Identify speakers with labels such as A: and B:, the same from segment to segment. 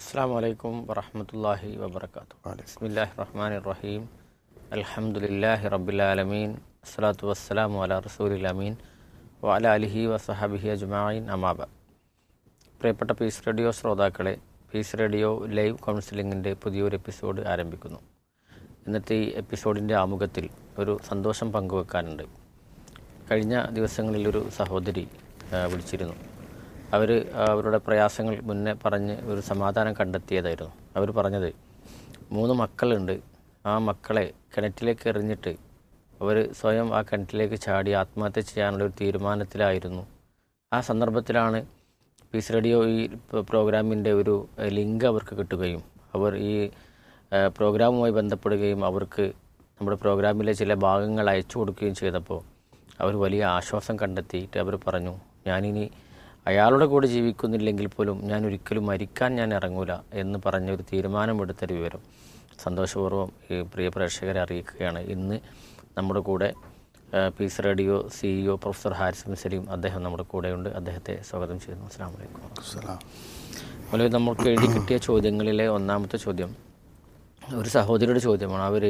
A: അസ്സാം വലൈക്കും വറഹമത്തല്ലാഹി വബർക്കാത്തു ബിസ്മില്ലാഹി റഹ്മാൻ റഹീം അൽഹംദുലില്ലാഹി റബ്ബിലാലമീൻ അസ്സലാത്തു വസ്സലാമു അല റസൂലിൽ അമീൻ വഅല അലിഹി വസഹബിഹി അജ്മായിൻ അമാബ പ്രിയപ്പെട്ട പീസ് റേഡിയോ ശ്രോതാക്കളെ പീസ് റേഡിയോ ലൈവ് കൗൺസിലിങ്ങിൻ്റെ പുതിയൊരു എപ്പിസോഡ് ആരംഭിക്കുന്നു ഇന്നത്തെ ഈ എപ്പിസോഡിൻ്റെ ആമുഖത്തിൽ ഒരു സന്തോഷം പങ്കുവെക്കാനുണ്ട് കഴിഞ്ഞ ദിവസങ്ങളിൽ ഒരു സഹോദരി ആ, വിളിച്ചിരുന്നു അവർ അവരുടെ പ്രയാസങ്ങൾ മുന്നേ പറഞ്ഞ് ഒരു സമാധാനം കണ്ടെത്തിയതായിരുന്നു അവർ പറഞ്ഞത് മൂന്ന് മക്കളുണ്ട് ആ മക്കളെ കിണറ്റിലേക്ക് എറിഞ്ഞിട്ട് അവർ സ്വയം ആ കിണറ്റിലേക്ക് ചാടി ആത്മഹത്യ ചെയ്യാനുള്ള ഒരു തീരുമാനത്തിലായിരുന്നു ആ സന്ദർഭത്തിലാണ് പീസ് റേഡിയോ ഈ പ- പ്രോഗ്രാമിൻ്റെ ഒരു എഹ്, ലിങ്ക് അവർക്ക് കിട്ടുകയും അവർ ഈ എഹ്, പ്രോഗ്രാമുമായി ബന്ധപ്പെടുകയും അവർക്ക് നമ്മുടെ പ്രോഗ്രാമിലെ ചില ഭാഗങ്ങൾ അയച്ചു കൊടുക്കുകയും ചെയ്തപ്പോൾ അവർ വലിയ ആശ്വാസം കണ്ടെത്തിയിട്ട് അവർ പറഞ്ഞു ഞാനിനി അയാളുടെ കൂടെ ജീവിക്കുന്നില്ലെങ്കിൽ പോലും ഞാൻ ഒരിക്കലും മരിക്കാൻ ഞാൻ ഇറങ്ങൂല എന്ന് പറഞ്ഞ ഒരു തീരുമാനമെടുത്തൊരു വിവരം സന്തോഷപൂർവ്വം ഈ പ്രിയ പ്രേക്ഷകരെ അറിയിക്കുകയാണ് ഇന്ന് നമ്മുടെ കൂടെ ആ, peace radio CEO professor Haris bin Salim അദ്ദേഹം നമ്മുടെ കൂടെയുണ്ട് അദ്ദേഹത്തെ സ്വാഗതം ചെയ്യുന്നു അസ്സാം വലൈക്കും അതുപോലെ നമുക്ക് എഴുതി കിട്ടിയ ചോദ്യങ്ങളിലെ ഒന്നാമത്തെ ചോദ്യം ഒരു സഹോദരിയുടെ ചോദ്യമാണ് അവർ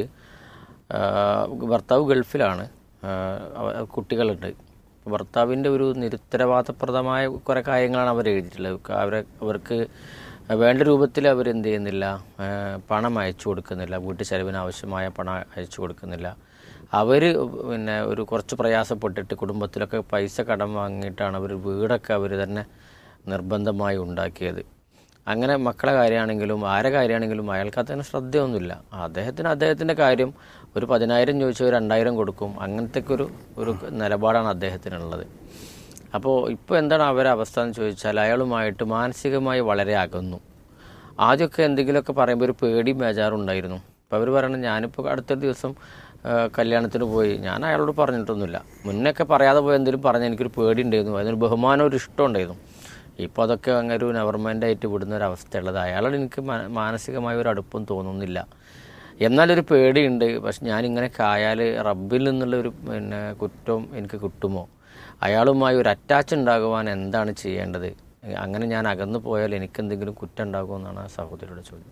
A: ഭർത്താവ് ഗൾഫിലാണ് ആ, അവ- കുട്ടികളുണ്ട് ഭർത്താവിൻ്റെ ഒരു നിരുത്തരവാദപ്രദമായ കുറേ കാര്യങ്ങളാണ് അവർ എഴുതിയിട്ടുള്ളത് അവരെ അവർക്ക് വേണ്ട രൂപത്തിൽ അവർ എന്ത് ചെയ്യുന്നില്ല ആ, പണം അയച്ചു കൊടുക്കുന്നില്ല വീട്ടു ചെലവിന് ആവശ്യമായ പണം അയച്ചു കൊടുക്കുന്നില്ല അവർ പിന്നെ ഒരു കുറച്ച് പ്രയാസപ്പെട്ടിട്ട് കുടുംബത്തിലൊക്കെ പൈസ കടം വാങ്ങിയിട്ടാണ് അവർ വീടൊക്കെ അവർ തന്നെ നിർബന്ധമായി ഉണ്ടാക്കിയത് അങ്ങനെ മക്കളെ കാര്യമാണെങ്കിലും ആരെ കാര്യമാണെങ്കിലും അയാൾക്ക് അതിന് ശ്രദ്ധയൊന്നുമില്ല അദ്ദേഹത്തിന് അദ്ദേഹത്തിൻ്റെ കാര്യം ഒരു പതിനായിരം ചോദിച്ചാൽ ഒരു രണ്ടായിരം കൊടുക്കും അങ്ങനത്തെ ഒരു ഒരു നിലപാടാണ് അദ്ദേഹത്തിനുള്ളത് അപ്പോൾ ഇപ്പോൾ എന്താണ് അവരുടെ അവസ്ഥ എന്ന് ചോദിച്ചാൽ അയാളുമായിട്ട് മാനസികമായി വളരെ അകന്നു ആദ്യമൊക്കെ എന്തെങ്കിലുമൊക്കെ പറയുമ്പോൾ ഒരു പേടിയും ബേജാറും ഉണ്ടായിരുന്നു അപ്പോൾ അവർ പറയണത് ഞാനിപ്പോൾ അടുത്ത ദിവസം ആ, കല്യാണത്തിന് പോയി ഞാൻ അയാളോട് പറഞ്ഞിട്ടൊന്നുമില്ല മുന്നൊക്കെ പറയാതെ പോയി എന്തെങ്കിലും പറഞ്ഞാൽ എനിക്കൊരു പേടി ഉണ്ടായിരുന്നു അതിനൊരു ബഹുമാനം ഒരു ഇഷ്ടം ഉണ്ടായിരുന്നു ഇപ്പോൾ അതൊക്കെ അങ്ങനെ ഒരു നെവർമെൻ്റായിട്ട് വിടുന്ന ഒരു അവസ്ഥയുള്ളത് അയാളോട് എനിക്ക് മാ- മാനസികമായ ഒരു അടുപ്പം തോന്നുന്നില്ല എന്നാലൊരു പേടിയുണ്ട് പക്ഷെ ഞാനിങ്ങനെയൊക്കെ ആയാൽ റബ്ബിൽ നിന്നുള്ള ഒരു പിന്നെ കുറ്റം എനിക്ക് കിട്ടുമോ അയാളുമായി ഒരു അറ്റാച്ച് ഉണ്ടാകുവാൻ എന്താണ് ചെയ്യേണ്ടത് അങ്ങനെ ഞാൻ അകന്നു പോയാൽ എനിക്ക് എന്തെങ്കിലും കുറ്റം ഉണ്ടാകുമോ എന്നാണ് ആ സഹോദരിയുടെ ചോദ്യം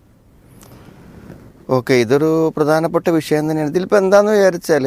B: ഓക്കെ ഇതൊരു പ്രധാനപ്പെട്ട വിഷയം തന്നെയാണ് ഇതിലിപ്പോൾ എന്താന്ന് വിചാരിച്ചാൽ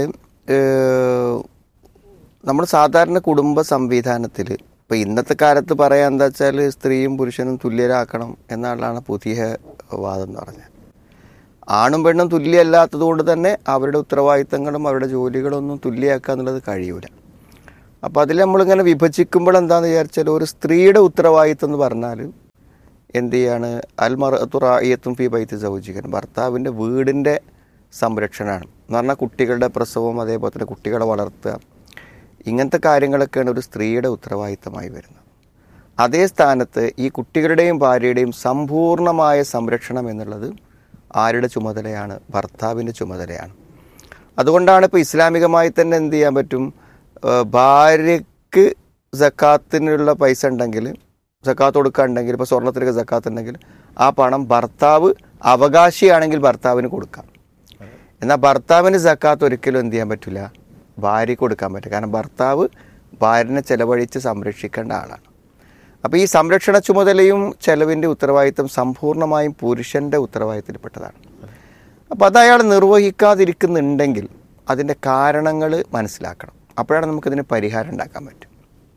B: നമ്മൾ സാധാരണ കുടുംബ സംവിധാനത്തിൽ ഇപ്പോൾ ഇന്നത്തെ കാലത്ത് പറയാൻ എന്താ വെച്ചാൽ സ്ത്രീയും പുരുഷനും തുല്യരാക്കണം എന്നാണ് പുതിയ വാദം എന്ന് പറഞ്ഞത് ആണും പെണ്ണും തുല്യമല്ലാത്തത് കൊണ്ട് തന്നെ അവരുടെ ഉത്തരവാദിത്തങ്ങളും അവരുടെ ജോലികളും ഒന്നും തുല്യമാക്കുക എന്നുള്ളത് കഴിയൂല അപ്പോൾ അതിൽ നമ്മളിങ്ങനെ വിഭജിക്കുമ്പോൾ എന്താണെന്ന് വിചാരിച്ചാൽ ഒരു സ്ത്രീയുടെ ഉത്തരവാദിത്തം എന്ന് പറഞ്ഞാൽ എന്ത് ചെയ്യാണ് അൽമറത്തുറായത്തും ഫി ബൈത്ത് സൗജികൻ ഭർത്താവിൻ്റെ വീടിൻ്റെ സംരക്ഷണമാണ് എന്ന് പറഞ്ഞാൽ കുട്ടികളുടെ പ്രസവം അതേപോലെ തന്നെ കുട്ടികളെ വളർത്തുക ഇങ്ങനത്തെ കാര്യങ്ങളൊക്കെയാണ് ഒരു സ്ത്രീയുടെ ഉത്തരവാദിത്തമായി വരുന്നത് അതേ സ്ഥാനത്ത് ഈ കുട്ടികളുടെയും ഭാര്യയുടെയും സമ്പൂർണ്ണമായ സംരക്ഷണം എന്നുള്ളത് ആരുടെ ചുമതലയാണ് ഭർത്താവിൻ്റെ ചുമതലയാണ് അതുകൊണ്ടാണ് ഇപ്പോൾ ഇസ്ലാമികമായി തന്നെ എന്ത് ചെയ്യാൻ പറ്റും ഏഹ് ഭാര്യയ്ക്ക് സക്കാത്തിനുള്ള പൈസ ഉണ്ടെങ്കിൽ സക്കാത്ത് കൊടുക്കാനുണ്ടെങ്കിൽ ഇപ്പോൾ സ്വർണത്തിനൊക്കെ സക്കാത്ത് ഉണ്ടെങ്കിൽ ആ പണം ഭർത്താവ് അവകാശിയാണെങ്കിൽ ഭർത്താവിന് കൊടുക്കാം എന്നാൽ ഭർത്താവിന് സക്കാത്ത് ഒരിക്കലും എന്ത് ചെയ്യാൻ പറ്റില്ല ഭാര്യയ്ക്ക് കൊടുക്കാൻ പറ്റില്ല കാരണം ഭർത്താവ് ഭാര്യനെ ചെലവഴിച്ച് സംരക്ഷിക്കേണ്ട ആളാണ് അപ്പോൾ ഈ സംരക്ഷണ ചുമതലയും ചെലവിൻ്റെ ഉത്തരവാദിത്തം സമ്പൂർണ്ണമായും പുരുഷൻ്റെ ഉത്തരവാദിത്തത്തിൽപ്പെട്ടതാണ് അപ്പോൾ അത് അയാൾ നിർവഹിക്കാതിരിക്കുന്നുണ്ടെങ്കിൽ അതിൻ്റെ കാരണങ്ങൾ മനസ്സിലാക്കണം അപ്പോഴാണ് നമുക്കതിന് പരിഹാരം ഉണ്ടാക്കാൻ പറ്റും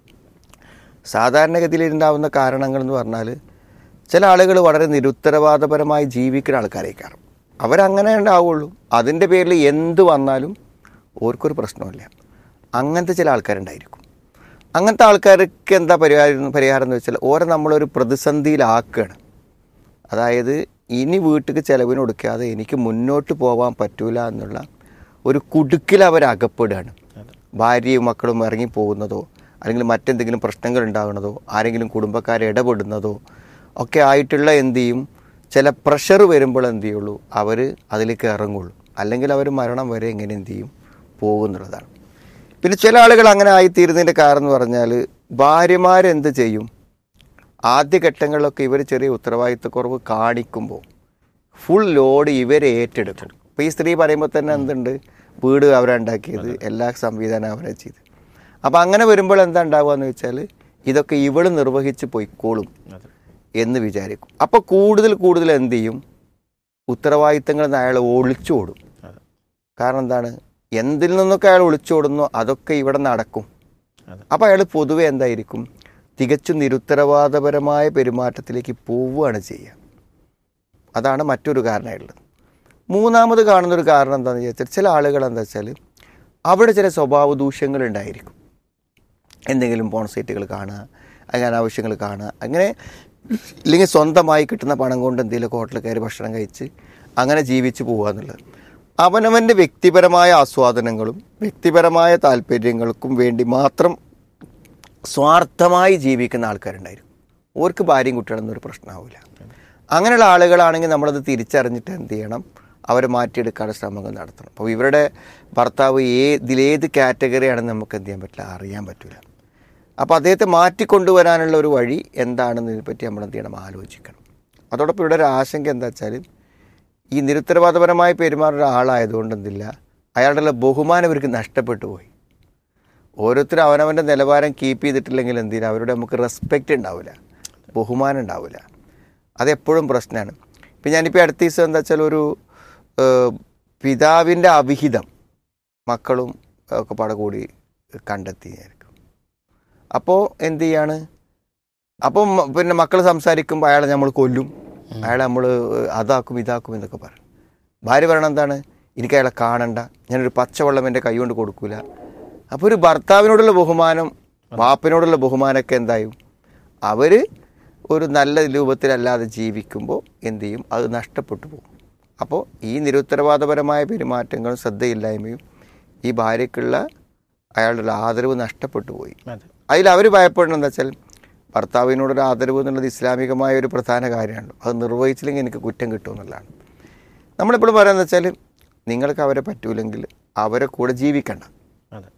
B: സാധാരണഗതിയിൽ ഉണ്ടാവുന്ന കാരണങ്ങൾ എന്ന് പറഞ്ഞാൽ ചില ആളുകൾ വളരെ നിരുത്തരവാദപരമായി ജീവിക്കുന്ന ആൾക്കാരേക്കാറും അവരങ്ങനെ ഉണ്ടാവുള്ളൂ അതിൻ്റെ പേരിൽ എന്ത് വന്നാലും ഓർക്കൊരു പ്രശ്നമില്ല അങ്ങനത്തെ ചില ആൾക്കാരുണ്ടായിരിക്കും അങ്ങനത്തെ ആൾക്കാർക്ക് എന്താ പരിഹാരം പരിഹാരം എന്ന് വെച്ചാൽ ഓരെ നമ്മളൊരു പ്രതിസന്ധിയിലാക്കുകയാണ് അതായത് ഇനി വീട്ടിൽ ചിലവിന് കൊടുക്കാതെ എനിക്ക് മുന്നോട്ട് പോകാൻ പറ്റൂല എന്നുള്ള ഒരു കുടുക്കിൽ അവർ അകപ്പെടുകയാണ് ഭാര്യയും മക്കളും ഇറങ്ങി പോകുന്നതോ അല്ലെങ്കിൽ മറ്റെന്തെങ്കിലും പ്രശ്നങ്ങൾ ഉണ്ടാകുന്നതോ ആരെങ്കിലും കുടുംബക്കാരെ ഇടപെടുന്നതോ ഒക്കെ ആയിട്ടുള്ള എന്ത് ചെയ്യും ചില പ്രഷർ വരുമ്പോൾ എന്ത് ചെയ്യുള്ളൂ അവർ അതിലേക്ക് ഇറങ്ങുള്ളൂ അല്ലെങ്കിൽ അവർ മരണം വരെ എങ്ങനെ എന്ത് ചെയ്യും പോകുന്നുള്ളതാണ് പിന്നെ ചില ആളുകൾ അങ്ങനെ ആയിത്തീരുന്നതിൻ്റെ കാരണം എന്ന് പറഞ്ഞാൽ ഭാര്യമാരെന്ത് ചെയ്യും ആദ്യഘട്ടങ്ങളിലൊക്കെ ഇവർ ചെറിയ ഉത്തരവാദിത്തക്കുറവ് കാണിക്കുമ്പോൾ ഫുൾ ലോഡ് ഇവരെ ഏറ്റെടുക്കും ഇപ്പോൾ ഈ സ്ത്രീ പറയുമ്പോൾ തന്നെ എന്തുണ്ട് വീട് അവരുണ്ടാക്കിയത് എല്ലാ സംവിധാനം അവരെ ചെയ്ത് അപ്പോൾ അങ്ങനെ വരുമ്പോൾ എന്താ ഉണ്ടാവുക എന്ന് വെച്ചാൽ ഇതൊക്കെ ഇവള് നിർവഹിച്ച് പൊയ്ക്കോളും എന്ന് വിചാരിക്കും അപ്പോൾ കൂടുതൽ കൂടുതൽ എന്ത് ചെയ്യും ഉത്തരവാദിത്തങ്ങളിൽ നിന്ന് അയാൾ ഒളിച്ചോടും
A: അതെ.
B: കാരണം എന്താണ് എന്തിൽ നിന്നൊക്കെ അയാൾ ഒളിച്ചോടുന്നോ അതൊക്കെ ഇവിടെ നടക്കും
A: അതെ.
B: അപ്പോൾ അയാൾ പൊതുവെ എന്തായിരിക്കും തികച്ചും നിരുത്തരവാദപരമായ പെരുമാറ്റത്തിലേക്ക് പോവുകയാണ് ചെയ്യുക അതാണ് മറ്റൊരു കാരണമായിട്ടുള്ളത് മൂന്നാമത് കാണുന്നൊരു കാരണം എന്താണെന്ന് ചോദിച്ചാൽ ചില ആളുകൾ എന്താ വെച്ചാൽ അവിടെ ചില സ്വഭാവ ദൂഷ്യങ്ങൾ ഉണ്ടായിരിക്കും എന്തെങ്കിലും പോൺ സൈറ്റുകൾ കാണുക അങ്ങനെ ആവശ്യങ്ങൾ കാണുക അങ്ങനെ ഇല്ലെങ്കിൽ സ്വന്തമായി കിട്ടുന്ന പണം കൊണ്ട് എന്തെങ്കിലും ഹോട്ടലിൽ കയറി ഭക്ഷണം കഴിച്ച് അങ്ങനെ ജീവിച്ച് പോകുക എന്നുള്ളത് അവനവൻ്റെ വ്യക്തിപരമായ ആസ്വാദനങ്ങളും വ്യക്തിപരമായ താല്പര്യങ്ങൾക്കും വേണ്ടി മാത്രം സ്വാർത്ഥമായി ജീവിക്കുന്ന ആൾക്കാരുണ്ടായിരിക്കും ഓർക്ക് ഭാര്യയും കുട്ടികളൊന്നും ഒരു പ്രശ്നമാവില്ല അങ്ങനെയുള്ള ആളുകളാണെങ്കിൽ നമ്മളത് തിരിച്ചറിഞ്ഞിട്ട് എന്ത് ചെയ്യണം അവരെ മാറ്റിയെടുക്കാനുള്ള ശ്രമങ്ങൾ നടത്തണം അപ്പോൾ ഇവരുടെ ഭർത്താവ് ഏ ഇതിലേത് കാറ്റഗറിയാണെന്ന് നമുക്ക് എന്ത് ചെയ്യാൻ പറ്റില്ല അറിയാൻ പറ്റില്ല അപ്പോൾ അദ്ദേഹത്തെ മാറ്റിക്കൊണ്ടുവരാനുള്ള ഒരു വഴി എന്താണെന്നതിനെ പറ്റി നമ്മൾ എന്ത് ചെയ്യണം ആലോചിക്കണം അതോടൊപ്പം ഇവിടെ ഒരു ആശങ്ക എന്താ വെച്ചാൽ ഈ നിരുത്തരവാദപരമായി പെരുമാറുന്ന ഒരാളായതുകൊണ്ട് എന്തില്ല അയാളുടെ ബഹുമാനം ഇവർക്ക് നഷ്ടപ്പെട്ടു പോയി ഓരോരുത്തരും അവനവൻ്റെ നിലവാരം കീപ്പ് ചെയ്തിട്ടില്ലെങ്കിൽ എന്തിനാ അവരുടെ നമുക്ക് റെസ്പെക്റ്റ് ഉണ്ടാവില്ല ബഹുമാനം ഉണ്ടാവില്ല അതെപ്പോഴും പ്രശ്നമാണ് ഇപ്പം ഞാനിപ്പോൾ അടുത്ത ദിവസം എന്താ വെച്ചാൽ ഒരു ഏഹ്, പിതാവിൻ്റെ അവിഹിതം മക്കളും ഒക്കെ പാടെ കൂടി കണ്ടെത്തിയായിരിക്കും അപ്പോൾ എന്ത് ചെയ്യാണ് അപ്പം മ- പിന്നെ മക്കൾ സംസാരിക്കുമ്പോൾ അയാളെ നമ്മൾ കൊല്ലും അയാളെ നമ്മൾ അതാക്കും ഇതാക്കും എന്നൊക്കെ പറയും ഭാര്യ പറയണത് എന്താണ് എനിക്ക് അയാളെ കാണണ്ട ഞാനൊരു പച്ചവെള്ളം എൻ്റെ കൈ കൊണ്ട് കൊടുക്കൂല അപ്പോൾ ഒരു ഭർത്താവിനോടുള്ള ബഹുമാനം വാപ്പനോടുള്ള ബഹുമാനമൊക്കെ എന്തായും അവർ ഒരു നല്ല രൂപത്തിലല്ലാതെ ജീവിക്കുമ്പോൾ എന്ത് ചെയ്യും അത് നഷ്ടപ്പെട്ടു പോകും അപ്പോൾ ഈ നിരുത്തരവാദപരമായ പെരുമാറ്റങ്ങളും ശ്രദ്ധയില്ലായ്മയും ഈ ഭാര്യയ്ക്കുള്ള അയാളുടെ ആദരവ് നഷ്ടപ്പെട്ടു പോയി
A: അതെ
B: അതിൽ അവർ ഭയപ്പെടുന്നത് എന്താ വെച്ചാൽ ഭർത്താവിനോടൊരു ആദരവ് എന്നുള്ളത് ഇസ്ലാമികമായ ഒരു പ്രധാന കാര്യമാണ് അത് നിർവഹിച്ചില്ലെങ്കിൽ എനിക്ക് കുറ്റം കിട്ടുമെന്നുള്ളതാണ് നമ്മളിപ്പോഴും പറയുന്നത് വെച്ചാൽ നിങ്ങൾക്ക് അവരെ പറ്റൂലെങ്കിൽ അവരെ കൂടെ ജീവിക്കണ്ട
A: അതെ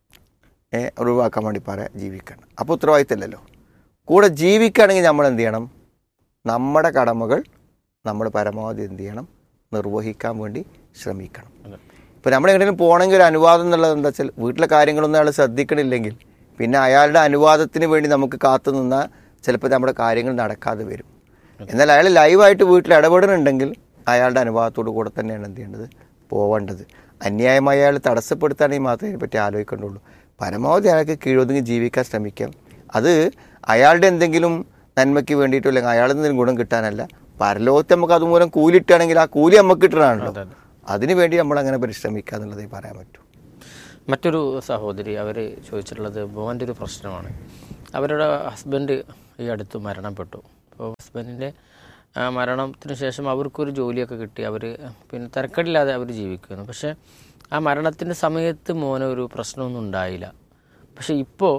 B: ഏ, ഒഴിവാക്കാൻ വേണ്ടി പറയാം ജീവിക്കണം അപ്പോൾ ഉത്തരവാദിത്തമല്ലല്ലോ കൂടെ ജീവിക്കുകയാണെങ്കിൽ നമ്മൾ എന്ത് ചെയ്യണം നമ്മുടെ കടമകൾ നമ്മൾ പരമാവധി എന്ത് ചെയ്യണം നിർവഹിക്കാൻ വേണ്ടി ശ്രമിക്കണം
A: അതെ
B: ഇപ്പോൾ നമ്മൾ എങ്ങനെയും പോകണമെങ്കിൽ ഒരു അനുവാദം എന്നുള്ളത് എന്താ വെച്ചാൽ വീട്ടിലെ കാര്യങ്ങളൊന്നും അയാൾ ശ്രദ്ധിക്കണില്ലെങ്കിൽ പിന്നെ അയാളുടെ അനുവാദത്തിന് വേണ്ടി നമുക്ക് കാത്തു നിന്നാൽ ചിലപ്പോൾ നമ്മുടെ കാര്യങ്ങൾ നടക്കാതെ വരും എന്നാൽ അയാൾ ലൈവായിട്ട് വീട്ടിൽ ഇടപെടുന്നുണ്ടെങ്കിൽ അയാളുടെ അനുവാദത്തോടു കൂടെ തന്നെയാണ് എന്ത് ചെയ്യേണ്ടത് പോവേണ്ടത് അന്യായമായി അയാൾ തടസ്സപ്പെടുത്താണെങ്കിൽ മാത്രമേ ഇതിനെപ്പറ്റി ആലോചിക്കേണ്ടുള്ളൂ പരമാവധി അയാൾക്ക് കീഴൊതുങ്ങി ജീവിക്കാൻ ശ്രമിക്കാം അത് അയാളുടെ എന്തെങ്കിലും നന്മയ്ക്ക് വേണ്ടിയിട്ടോ അല്ലെങ്കിൽ അയാളിൽ നിന്ന് ഗുണം കിട്ടാനല്ല പരലോകത്ത് നമുക്ക് അതുമൂലം കൂലിട്ടാണെങ്കിൽ ആ കൂലി നമുക്ക് കിട്ടണമല്ലോ
A: അതെ, അതെ.
B: അതിനു വേണ്ടി നമ്മൾ അങ്ങനെ പരിശ്രമിക്കുക എന്നുള്ളതേ പറയാൻ പറ്റൂ
A: മറ്റൊരു സഹോദരി അവർ ചോദിച്ചിട്ടുള്ളത് മോൻ്റെ ഒരു പ്രശ്നമാണ് അവരുടെ ഹസ്ബൻഡ് ഈ അടുത്ത് മരണപ്പെട്ടു അപ്പോൾ ഹസ്ബൻഡിൻ്റെ മരണത്തിന് ശേഷം അവർക്കൊരു ജോലിയൊക്കെ കിട്ടി അവർ പിന്നെ തിരക്കടില്ലാതെ അവർ ജീവിക്കുന്നു പക്ഷേ ആ മരണത്തിൻ്റെ സമയത്ത് മോന് ഒരു പ്രശ്നമൊന്നും ഉണ്ടായില്ല പക്ഷേ ഇപ്പോൾ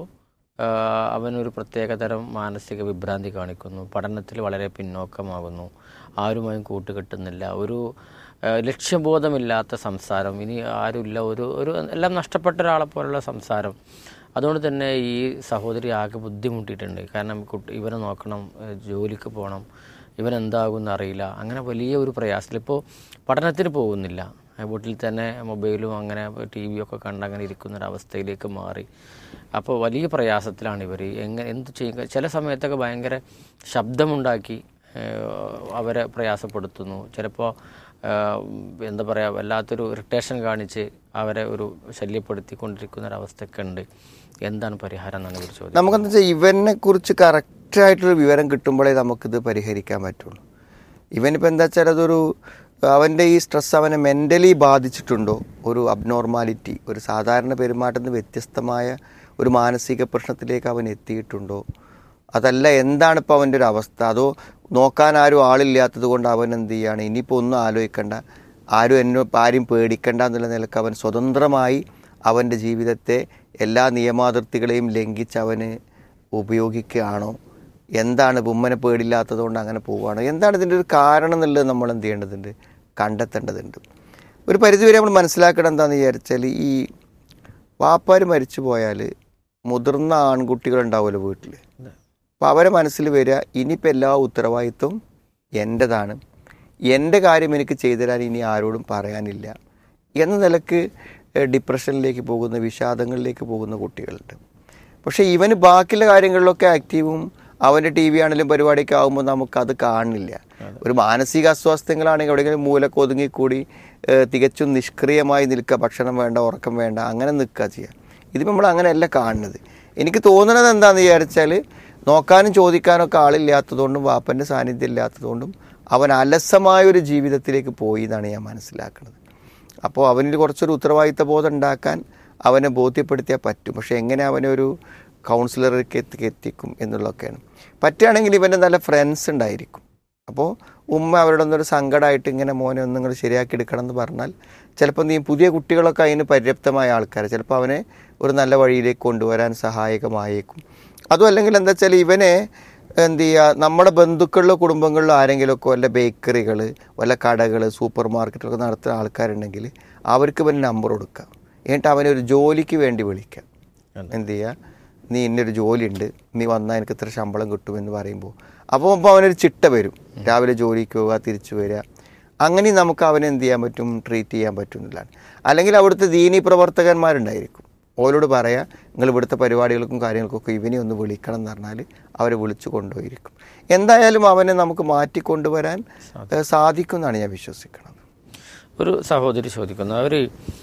A: അവനൊരു പ്രത്യേകതരം മാനസിക വിഭ്രാന്തി കാണിക്കുന്നു പഠനത്തിൽ വളരെ പിന്നോക്കമാകുന്നു ആരുമായും കൂട്ടുകെട്ടുന്നില്ല ഒരു ആ, ലക്ഷ്യബോധമില്ലാത്ത സംസാരം ഇനി ആരുമില്ല ഒരു ഒരു എല്ലാം നഷ്ടപ്പെട്ട ഒരാളെ പോലുള്ള സംസാരം അതുകൊണ്ട് തന്നെ ഈ സഹോദരി ആകെ ബുദ്ധിമുട്ടിയിട്ടുണ്ട് കാരണം കുട്ടി ഇവനെ നോക്കണം ഏ, ജോലിക്ക് പോകണം ഇവൻ എന്താകുമെന്ന് അറിയില്ല അങ്ങനെ വലിയ ഒരു പ്രയാസത്തിൽ ഇപ്പോൾ പഠനത്തിന് പോകുന്നില്ല ആ, വീട്ടിൽ തന്നെ മൊബൈലും അങ്ങനെ ടി വിയും ഒക്കെ കണ്ട് അങ്ങനെ ഇരിക്കുന്ന ഒരു അവസ്ഥയിലേക്ക് മാറി അപ്പോൾ വലിയ പ്രയാസത്തിലാണ് ഇവർ എങ്ങനെ എന്ത് ചെയ്യും ചില സമയത്തൊക്കെ ഭയങ്കര ശബ്ദമുണ്ടാക്കി ഏഹ്, അവരെ പ്രയാസപ്പെടുത്തുന്നു ചിലപ്പോൾ എന്താ പറയുക വല്ലാത്തൊരു ഇറിറ്റേഷൻ കാണിച്ച് അവരെ ഒരു ശല്യപ്പെടുത്തിക്കൊണ്ടിരിക്കുന്ന ഒരു അവസ്ഥയൊക്കെ ഉണ്ട് എന്താണ് പരിഹാരം എന്നാണ് ഇവർ ചോദിച്ചത്
B: നമുക്കെന്താ വെച്ചാൽ ഇവനെ കുറിച്ച് കറക്റ്റായിട്ടൊരു വിവരം കിട്ടുമ്പോഴേ നമുക്കിത് പരിഹരിക്കാൻ പറ്റുള്ളൂ ഇവനിപ്പോൾ എന്താ വെച്ചാൽ അതൊരു അവൻ്റെ ഈ സ്ട്രെസ് അവനെ മെൻ്റലി ബാധിച്ചിട്ടുണ്ടോ ഒരു അബ്നോർമാലിറ്റി ഒരു സാധാരണ പെരുമാറ്റത്തിൽ നിന്ന് വ്യത്യസ്തമായ ഒരു മാനസിക പ്രശ്നത്തിലേക്ക് അവൻ എത്തിയിട്ടുണ്ടോ അതല്ല എന്താണ് ഇപ്പോൾ അവൻ്റെ ഒരു അവസ്ഥ അതോ നോക്കാൻ ആരും ആളില്ലാത്തത് കൊണ്ട് അവൻ എന്ത് ചെയ്യാണ് ഇനിയിപ്പോൾ ഒന്നും ആലോചിക്കണ്ട ആരും എന്നോ ആരും പേടിക്കണ്ട എന്നുള്ള നിലക്ക് അവൻ സ്വതന്ത്രമായി അവൻ്റെ ജീവിതത്തെ എല്ലാ നിയമാതിർത്തികളെയും ലംഘിച്ച് അവന് ഉപയോഗിക്കുകയാണോ എന്താണ് ഉമ്മനെ പേടില്ലാത്തത് കൊണ്ട് അങ്ങനെ പോവുകയാണോ എന്താണ് ഇതിൻ്റെ ഒരു കാരണം എന്നുള്ളത് നമ്മൾ എന്ത് ചെയ്യേണ്ടതുണ്ട് കണ്ടെത്തേണ്ടതുണ്ട് ഒരു പരിധിവരെ നമ്മൾ മനസ്സിലാക്കണം എന്താണെന്ന് വിചാരിച്ചാൽ ഈ വാപ്പാർ മരിച്ചു പോയാൽ മുതിർന്ന ആൺകുട്ടികളുണ്ടാവുമല്ലോ വീട്ടിൽ അപ്പോൾ അവരെ മനസ്സിൽ വരിക ഇനിയിപ്പോൾ എല്ലാ ഉത്തരവാദിത്വം എൻ്റെതാണ് എൻ്റെ കാര്യം എനിക്ക് ചെയ്തു തരാൻ ഇനി ആരോടും പറയാനില്ല എന്ന നിലക്ക് ഏഹ്, ഡിപ്രഷനിലേക്ക് പോകുന്ന വിഷാദങ്ങളിലേക്ക് പോകുന്ന കുട്ടികളുണ്ട് പക്ഷേ ഇവന് ബാക്കിയുള്ള കാര്യങ്ങളിലൊക്കെ ആക്റ്റീവും അവൻ്റെ ടി വി ആണെങ്കിലും പരിപാടിയൊക്കെ ആകുമ്പോൾ നമുക്കത് കാണില്ല ഒരു മാനസിക അസ്വാസ്ഥ്യങ്ങളാണെങ്കിൽ എവിടെയെങ്കിലും മൂലക്ക് ഒതുങ്ങിക്കൂടി ഏഹ്, തികച്ചും നിഷ്ക്രിയമായി നിൽക്കുക ഭക്ഷണം വേണ്ട ഉറക്കം വേണ്ട അങ്ങനെ നിൽക്കുക ചെയ്യുക ഇത് നമ്മൾ അങ്ങനെയല്ല കാണുന്നത് എനിക്ക് തോന്നുന്നത് എന്താണെന്ന് വിചാരിച്ചാൽ നോക്കാനും ചോദിക്കാനും ഒക്കെ ആളില്ലാത്തതുകൊണ്ടും വാപ്പൻ്റെ സാന്നിധ്യം ഇല്ലാത്തതുകൊണ്ടും അവൻ അലസമായ ഒരു ജീവിതത്തിലേക്ക് പോയി എന്നാണ് ഞാൻ മനസ്സിലാക്കുന്നത് അപ്പോൾ അവനിൽ കുറച്ചൊരു ഉത്തരവാദിത്ത ബോധം ഉണ്ടാക്കാൻ അവനെ ബോധ്യപ്പെടുത്തിയാൽ പറ്റും പക്ഷേ എങ്ങനെ അവനെ ഒരു കൗൺസിലർക്ക് എത്തി എത്തിക്കും എന്നുള്ളതൊക്കെയാണ് പറ്റുകയാണെങ്കിൽ ഇവൻ്റെ നല്ല ഫ്രണ്ട്സ് ഉണ്ടായിരിക്കും അപ്പോൾ ഉമ്മ അവരുടെ ഒന്നൊരു സങ്കടമായിട്ട് ഇങ്ങനെ മോനെ ഒന്നും നിങ്ങൾ ശരിയാക്കി എടുക്കണം എന്ന് പറഞ്ഞാൽ ചിലപ്പോൾ നീ പുതിയ കുട്ടികളൊക്കെ അതിന് പര്യാപ്തമായ ആൾക്കാർ ചിലപ്പോൾ അവനെ ഒരു നല്ല വഴിയിലേക്ക് കൊണ്ടുവരാൻ സഹായകമായേക്കും അതും അല്ലെങ്കിൽ എന്താ വെച്ചാൽ ഇവനെ എന്ത് ചെയ്യുക നമ്മുടെ ബന്ധുക്കളിലോ കുടുംബങ്ങളിലോ ആരെങ്കിലുമൊക്കെ വല്ല ബേക്കറികൾ വല്ല കടകൾ സൂപ്പർ മാർക്കറ്റുകളൊക്കെ നടത്തുന്ന ആൾക്കാരുണ്ടെങ്കിൽ അവർക്ക് ഇവന് നമ്പർ കൊടുക്കുക എന്നിട്ട് അവനെ ഒരു ജോലിക്ക് വേണ്ടി വിളിക്കാം എന്ത് ചെയ്യുക നീ ഇന്നൊരു ജോലിയുണ്ട് നീ വന്നാൽ എനിക്ക് ഇത്ര ശമ്പളം കിട്ടുമെന്ന് പറയുമ്പോൾ അപ്പോൾ അപ്പോൾ അവനൊരു ചിട്ട വരും രാവിലെ ജോലിക്ക് പോവുക തിരിച്ചു വരിക അങ്ങനെ നമുക്ക് അവനെ എന്ത് ചെയ്യാൻ പറ്റും ട്രീറ്റ് ചെയ്യാൻ പറ്റുന്നില്ലാണ് അല്ലെങ്കിൽ അവിടുത്തെ ദീനി പ്രവർത്തകന്മാരുണ്ടായിരിക്കും ഓരോട് പറയാം നിങ്ങൾ ഇവിടുത്തെ പരിപാടികൾക്കും കാര്യങ്ങൾക്കൊക്കെ ഇവനെ ഒന്ന് വിളിക്കണം എന്ന് പറഞ്ഞാൽ അവരെ വിളിച്ചു കൊണ്ടുപോയിരിക്കും എന്തായാലും അവനെ നമുക്ക് മാറ്റിക്കൊണ്ടുവരാൻ ഏഹ്, സാധിക്കും എന്നാണ് ഞാൻ വിശ്വസിക്കുന്നത്
A: ഒരു സഹോദരി ചോദിക്കുന്നു അവർ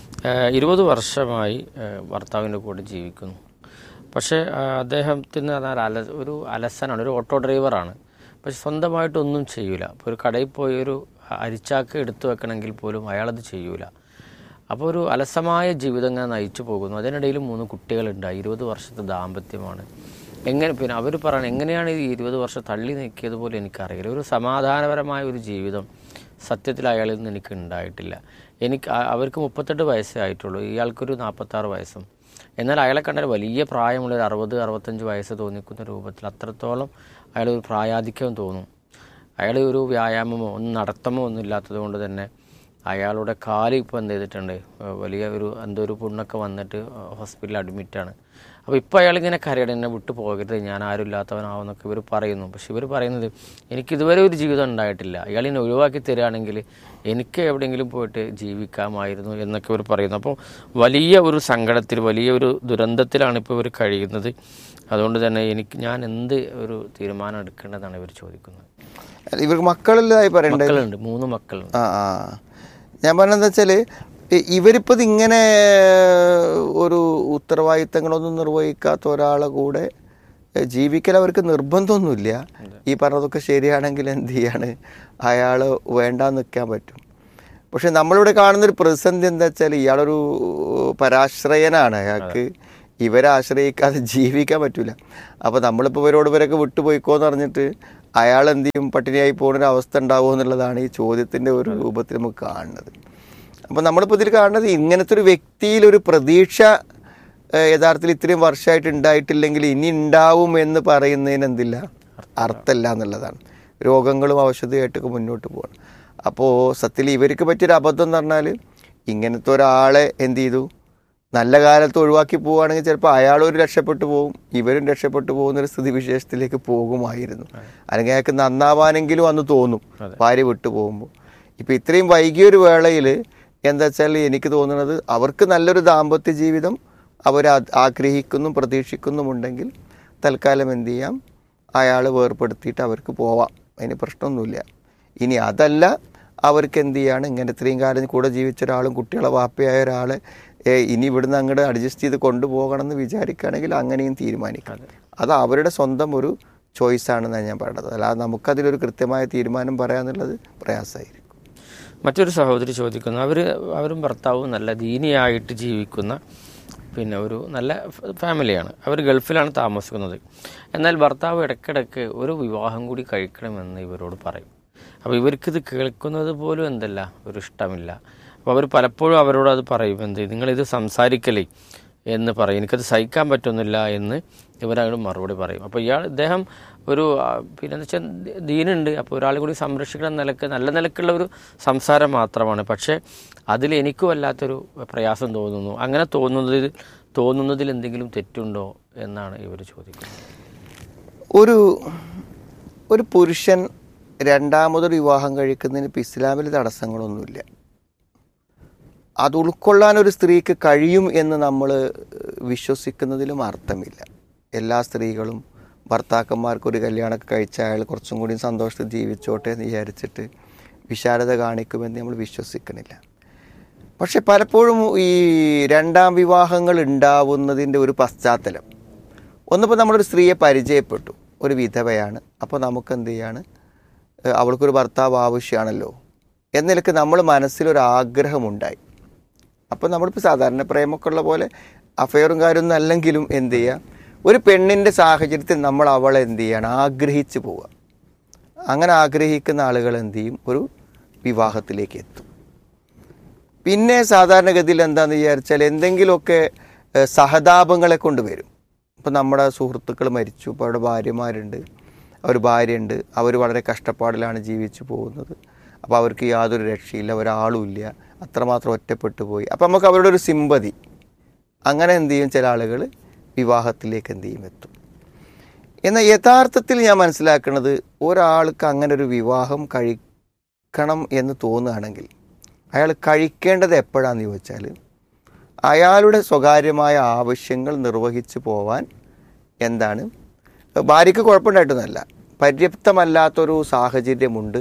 A: ഇരുപത് വർഷമായി ഏഹ്, ഭർത്താവിൻ്റെ കൂടെ ജീവിക്കുന്നു പക്ഷേ ആ, അദ്ദേഹത്തിന് പറഞ്ഞാൽ അല ഒരു അലസനാണ് ഒരു ഓട്ടോ ഡ്രൈവറാണ് പക്ഷെ സ്വന്തമായിട്ടൊന്നും ചെയ്യൂല ഇപ്പോൾ ഒരു കടയിൽ പോയി ഒരു അരിച്ചാക്ക് എടുത്തു വെക്കണമെങ്കിൽ പോലും അയാളത് ചെയ്യൂല അപ്പോൾ ഒരു അലസമായ ജീവിതം ഇങ്ങനെ നയിച്ചു പോകുന്നു അതിനിടയിൽ മൂന്ന് കുട്ടികളുണ്ടായി ഇരുപത് വർഷത്തെ ദാമ്പത്യമാണ് എങ്ങനെ പിന്നെ അവർ പറയണം എങ്ങനെയാണ് ഈ ഇരുപത് വർഷം തള്ളി നീക്കിയതുപോലെ എനിക്കറിയില്ല ഒരു സമാധാനപരമായ ഒരു ജീവിതം സത്യത്തിൽ അയാളിൽ നിന്ന് എനിക്ക് ഉണ്ടായിട്ടില്ല എനിക്ക് അ- അവർക്ക് മുപ്പത്തെട്ട് വയസ്സേ ആയിട്ടുള്ളൂ ഇയാൾക്കൊരു നാൽപ്പത്താറ് വയസ്സും എന്നാൽ അയാളെ കണ്ടാൽ വലിയ പ്രായമുള്ള ഒരു അറുപത് അറുപത്തഞ്ച് വയസ്സ് തോന്നിക്കുന്ന രൂപത്തിൽ അത്രത്തോളം അയാൾ ഒരു പ്രായാധിക്യം തോന്നും അയാൾ ഒരു വ്യായാമമോ ഒന്നും നടത്തമോ ഒന്നും ഇല്ലാത്തത് കൊണ്ട് തന്നെ അയാളുടെ കാല് ഇപ്പോൾ എന്ത് ചെയ്തിട്ടുണ്ട് ഏഹ് വലിയ ഒരു എന്തോ ഒരു പുണ്ണൊക്കെ വന്നിട്ട് ഹോസ്പിറ്റലിൽ അഡ്മിറ്റാണ് അപ്പോൾ ഇപ്പോൾ അയാളിങ്ങനെ കരയട എന്നെ വിട്ടു പോകരുത് ഞാൻ ആരും ഇല്ലാത്തവനാവുന്നൊക്കെ ഇവർ പറയുന്നു പക്ഷെ ഇവർ പറയുന്നത് എനിക്ക് ഇതുവരെ ഒരു ജീവിതം ഉണ്ടായിട്ടില്ല ഇയാൾ എന്നെ ഒഴിവാക്കി തരികയാണെങ്കിൽ എനിക്ക് എവിടെയെങ്കിലും പോയിട്ട് ജീവിക്കാമായിരുന്നു എന്നൊക്കെ ഇവർ പറയുന്നു അപ്പോൾ വലിയ ഒരു സങ്കടത്തിൽ വലിയ ഒരു ദുരന്തത്തിലാണ് ഇപ്പോൾ ഇവർ കഴിയുന്നത് അതുകൊണ്ട് തന്നെ എനിക്ക് ഞാൻ എന്ത് ഒരു തീരുമാനം എടുക്കേണ്ടതാണ് ഇവർ ചോദിക്കുന്നത്
B: ഇവർക്ക് മക്കളില്ലാതായി പറയണ്ടേ
A: മക്കളുണ്ട് മൂന്ന് മക്കളുണ്ട്
B: ആ ആ ഞാൻ പറഞ്ഞതെന്ന് വെച്ചാൽ ഇവരിപ്പോൾ ഇതിങ്ങനെ ഒരു ഉത്തരവാദിത്തങ്ങളൊന്നും നിർവഹിക്കാത്ത ഒരാളെ കൂടെ ഏ, ജീവിക്കൽ അവർക്ക് നിർബന്ധമൊന്നുമില്ല ഈ പറഞ്ഞതൊക്കെ ശരിയാണെങ്കിൽ എന്ത് ചെയ്യാണ് അയാൾ വേണ്ടാന്ന് നിൽക്കാൻ പറ്റും പക്ഷെ നമ്മളിവിടെ കാണുന്നൊരു പ്രതിസന്ധി എന്താ വെച്ചാൽ ഇയാളൊരു പരാശ്രയനാണ് അയാൾക്ക് ഇവരെ ആശ്രയിക്കാതെ ജീവിക്കാൻ പറ്റൂല അപ്പോൾ നമ്മളിപ്പോൾ ഇവരോട് ഇവരൊക്കെ വിട്ടുപോയിക്കോന്ന് പറഞ്ഞിട്ട് അയാൾ എന്ത് ചെയ്യും പട്ടിണിയായി പോകുന്ന ഒരു അവസ്ഥ ഉണ്ടാവുമോ എന്നുള്ളതാണ് ഈ ചോദ്യത്തിൻ്റെ ഒരു രൂപത്തിൽ നമുക്ക് കാണുന്നത് അപ്പോൾ നമ്മളിപ്പോൾ ഇതിൽ കാണുന്നത് ഇങ്ങനത്തെ ഒരു വ്യക്തിയിൽ ഒരു പ്രതീക്ഷ ഏഹ്, യഥാർത്ഥത്തിൽ ഇത്രയും വർഷമായിട്ട് ഉണ്ടായിട്ടില്ലെങ്കിൽ ഇനി ഉണ്ടാവും എന്ന് പറയുന്നതിന് എന്തില്ല അർത്ഥമില്ല എന്നുള്ളതാണ് രോഗങ്ങളും ഔഷധമായിട്ടൊക്കെ മുന്നോട്ട് പോകണം അപ്പോൾ സത്യത്തിൽ ഇവർക്ക് പറ്റിയൊരു അബദ്ധം എന്ന് പറഞ്ഞാൽ ഇങ്ങനത്തെ ഒരാളെ എന്ത് ചെയ്തു നല്ല കാലത്ത് ഒഴിവാക്കി പോവുകയാണെങ്കിൽ ചിലപ്പോൾ അയാളൊരു രക്ഷപ്പെട്ടു പോകും ഇവരും രക്ഷപ്പെട്ടു പോകുന്നൊരു സ്ഥിതി വിശേഷത്തിലേക്ക് പോകുമായിരുന്നു അല്ലെങ്കിൽ അയാൾക്ക് നന്നാവാനെങ്കിലും അന്ന് തോന്നും ഭാര്യ വിട്ടു പോകുമ്പോൾ ഇപ്പം ഇത്രയും വൈകിയൊരു വേളയിൽ എന്താ വെച്ചാൽ എനിക്ക് തോന്നുന്നത് അവർക്ക് നല്ലൊരു ദാമ്പത്യ ജീവിതം അവർ ആഗ്രഹിക്കുന്നു പ്രതീക്ഷിക്കുന്നുമുണ്ടെങ്കിൽ തൽക്കാലം എന്ത് ചെയ്യാം അയാൾ വേർപ്പെടുത്തിയിട്ട് അവർക്ക് പോവാം അതിന് പ്രശ്നമൊന്നുമില്ല ഇനി അതല്ല അവർക്ക് എന്ത് ചെയ്യാണ് ഇങ്ങനെ ഇത്രയും കാലം കൂടെ ജീവിച്ച ഒരാളും കുട്ടികളെ വാപ്പയായ ഒരാളെ ഏ, ഇനി ഇവിടുന്ന് അങ്ങോട്ട് അഡ്ജസ്റ്റ് ചെയ്ത് കൊണ്ടുപോകണം എന്ന് വിചാരിക്കുകയാണെങ്കിൽ അങ്ങനെയും തീരുമാനിക്കാം അത് അവരുടെ സ്വന്തം ഒരു ചോയ്സ് ആണെന്നാണ് ഞാൻ പറയുന്നത് അല്ലാതെ നമുക്കതിലൊരു കൃത്യമായ തീരുമാനം പറയാന്നുള്ളത് പ്രയാസമായിരിക്കും
A: മറ്റൊരു സഹോദരി ചോദിക്കുന്നു അവർ അവരും ഭർത്താവും നല്ല ദീനിയായിട്ട് ജീവിക്കുന്ന പിന്നെ ഒരു നല്ല ഫ- ഫാമിലിയാണ് അവർ ഗൾഫിലാണ് താമസിക്കുന്നത് എന്നാൽ ഭർത്താവ് ഇടയ്ക്കിടയ്ക്ക് ഒരു വിവാഹം കൂടി കഴിക്കണമെന്ന് ഇവരോട് പറയും അപ്പോൾ ഇവർക്കിത് കേൾക്കുന്നത് പോലും എന്തല്ല ഒരു ഇഷ്ടമില്ല അപ്പോൾ അവർ പലപ്പോഴും അവരോട് അത് പറയും എന്ത് നിങ്ങളിത് സംസാരിക്കലേ എന്ന് പറയും എനിക്കത് സഹിക്കാൻ പറ്റുന്നില്ല എന്ന് ഇവരങ്ങോട് മറുപടി പറയും അപ്പോൾ ഇയാൾ ഇദ്ദേഹം ഒരു ആ, പിന്നെ എന്ന് വെച്ചാൽ ദീനുണ്ട് അപ്പോൾ ഒരാളെ കൂടി സംരക്ഷിക്കണം നിലക്ക് നല്ല നിലക്കുള്ള ഒരു സംസാരം മാത്രമാണ് പക്ഷേ അതിൽ എനിക്കും വല്ലാത്തൊരു പ്രയാസം തോന്നുന്നു അങ്ങനെ തോന്നുന്നതിൽ തോന്നുന്നതിൽ എന്തെങ്കിലും തെറ്റുണ്ടോ എന്നാണ് ഇവർ ചോദിക്കുന്നത്
B: ഒരു ഒരു പുരുഷൻ രണ്ടാമതൊരു വിവാഹം കഴിക്കുന്നതിന് ഇപ്പം ഇസ്ലാമിൽ തടസ്സങ്ങളൊന്നുമില്ല അത് ഉൾക്കൊള്ളാൻ ഒരു സ്ത്രീക്ക് കഴിയും എന്ന് നമ്മൾ വിശ്വസിക്കുന്നതിലും അർത്ഥമില്ല എല്ലാ സ്ത്രീകളും ഭർത്താക്കന്മാർക്ക് ഒരു കല്യാണമൊക്കെ കഴിച്ച അയാൾ കുറച്ചും കൂടി സന്തോഷത്തിൽ ജീവിച്ചോട്ടെ എന്ന് വിചാരിച്ചിട്ട് വിശാലത കാണിക്കുമെന്ന് നമ്മൾ വിശ്വസിക്കണില്ല പക്ഷെ പലപ്പോഴും ഈ രണ്ടാം വിവാഹങ്ങൾ ഉണ്ടാവുന്നതിൻ്റെ ഒരു പശ്ചാത്തലം ഒന്നിപ്പോൾ നമ്മളൊരു സ്ത്രീയെ പരിചയപ്പെട്ടു ഒരു വിധവയാണ് അപ്പോൾ നമുക്ക് എന്ത് ചെയ്യാണ് ഏഹ് അവൾക്കൊരു ഭർത്താവ് ആവശ്യമാണല്ലോ എന്ന നിലക്ക് നമ്മൾ മനസ്സിലൊരു ആഗ്രഹമുണ്ടായി അപ്പോൾ നമ്മളിപ്പോൾ സാധാരണ പ്രേമമൊക്കെ ഉള്ള പോലെ അഫയറും കാര്യമൊന്നും അല്ലെങ്കിലും എന്ത് ചെയ്യുക ഒരു പെണ്ണിൻ്റെ സാഹചര്യത്തിൽ നമ്മൾ അവളെ എന്ത് ചെയ്യണം ആഗ്രഹിച്ച് പോവുക അങ്ങനെ ആഗ്രഹിക്കുന്ന ആളുകൾ എന്ത് ചെയ്യും ഒരു വിവാഹത്തിലേക്ക് എത്തും പിന്നെ സാധാരണഗതിയിൽ എന്താണെന്ന് വിചാരിച്ചാൽ എന്തെങ്കിലുമൊക്കെ ഏഹ്, സഹതാപങ്ങളെ കൊണ്ട് വരും ഇപ്പം നമ്മുടെ സുഹൃത്തുക്കൾ മരിച്ചു ഇപ്പോൾ അവിടെ ഭാര്യമാരുണ്ട് അവർ ഭാര്യയുണ്ട് അവർ വളരെ കഷ്ടപ്പാടിലാണ് ജീവിച്ചു പോകുന്നത് അപ്പോൾ അവർക്ക് യാതൊരു രക്ഷയില്ല ഒരാളും ഇല്ല അത്രമാത്രം ഒറ്റപ്പെട്ടു പോയി അപ്പം നമുക്ക് അവരുടെ ഒരു സിമ്പതി അങ്ങനെ എന്ത് ചെയ്യും ചില ആളുകൾ വിവാഹത്തിലേക്ക് എന്ത് ചെയ്യും എത്തും എന്നാൽ യഥാർത്ഥത്തിൽ ഞാൻ മനസ്സിലാക്കുന്നത് ഒരാൾക്ക് അങ്ങനെ ഒരു വിവാഹം കഴിക്കണം എന്ന് തോന്നുകയാണെങ്കിൽ അയാൾ കഴിക്കേണ്ടത് എപ്പോഴാണെന്ന് ചോദിച്ചാൽ അയാളുടെ സ്വകാര്യമായ ആവശ്യങ്ങൾ നിർവഹിച്ചു പോവാൻ എന്താണ് ഭാര്യയ്ക്ക് കുഴപ്പമുണ്ടായിട്ടൊന്നുമല്ല പര്യാപ്തമല്ലാത്തൊരു സാഹചര്യമുണ്ട്